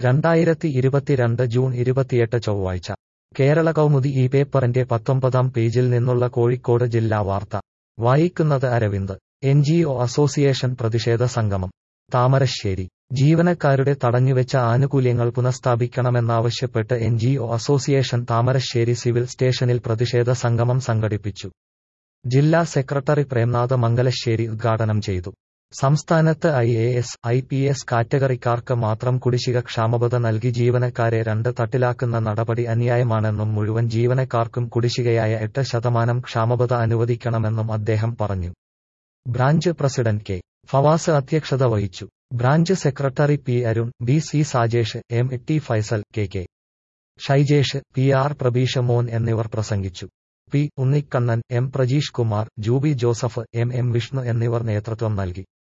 രണ്ടായിരത്തി ഇരുപത്തിരണ്ട് ജൂൺ ഇരുപത്തിയെട്ട് ചൊവ്വാഴ്ച കേരള കൗമുദി ഈ പേപ്പറിന്റെ പത്തൊമ്പതാം പേജിൽ നിന്നുള്ള കോഴിക്കോട് ജില്ലാ വാർത്ത വായിക്കുന്നത് Aravind N G O association പ്രതിഷേധ സംഗമം താമരശ്ശേരി ജീവനക്കാരുടെ തടഞ്ഞുവെച്ച ആനുകൂല്യങ്ങൾ പുനഃസ്ഥാപിക്കണമെന്നാവശ്യപ്പെട്ട് N G O association Thamarassery civil സ്റ്റേഷനിൽ പ്രതിഷേധ സംഗമം സംഘടിപ്പിച്ചു ജില്ലാ സെക്രട്ടറി പ്രേംനാഥ മംഗലശ്ശേരി ഉദ്ഘാടനം ചെയ്തു സംസ്ഥാനത്ത് I A S I P S കാറ്റഗറിക്കാർക്ക് മാത്രം കുടിശ്ശിക ക്ഷാമബത നൽകി ജീവനക്കാരെ രണ്ട് തട്ടിലാക്കുന്ന നടപടി അന്യായമാണെന്നും മുഴുവൻ ജീവനക്കാർക്കും കുടിശ്ശികയായ എട്ട് ശതമാനം ക്ഷാമബത അനുവദിക്കണമെന്നും അദ്ദേഹം പറഞ്ഞു ബ്രാഞ്ച് പ്രസിഡന്റ് കെ ഫവാസ് അധ്യക്ഷത വഹിച്ചു branch secretary P Arun B C Sajesh M T Faisal K K Shaijesh P R Prabeesh Mon എന്നിവർ പ്രസംഗിച്ചു P Unnikkannan M Prajeesh Kumar Juby Joseph M M Vishnu എന്നിവർ നേതൃത്വം നൽകി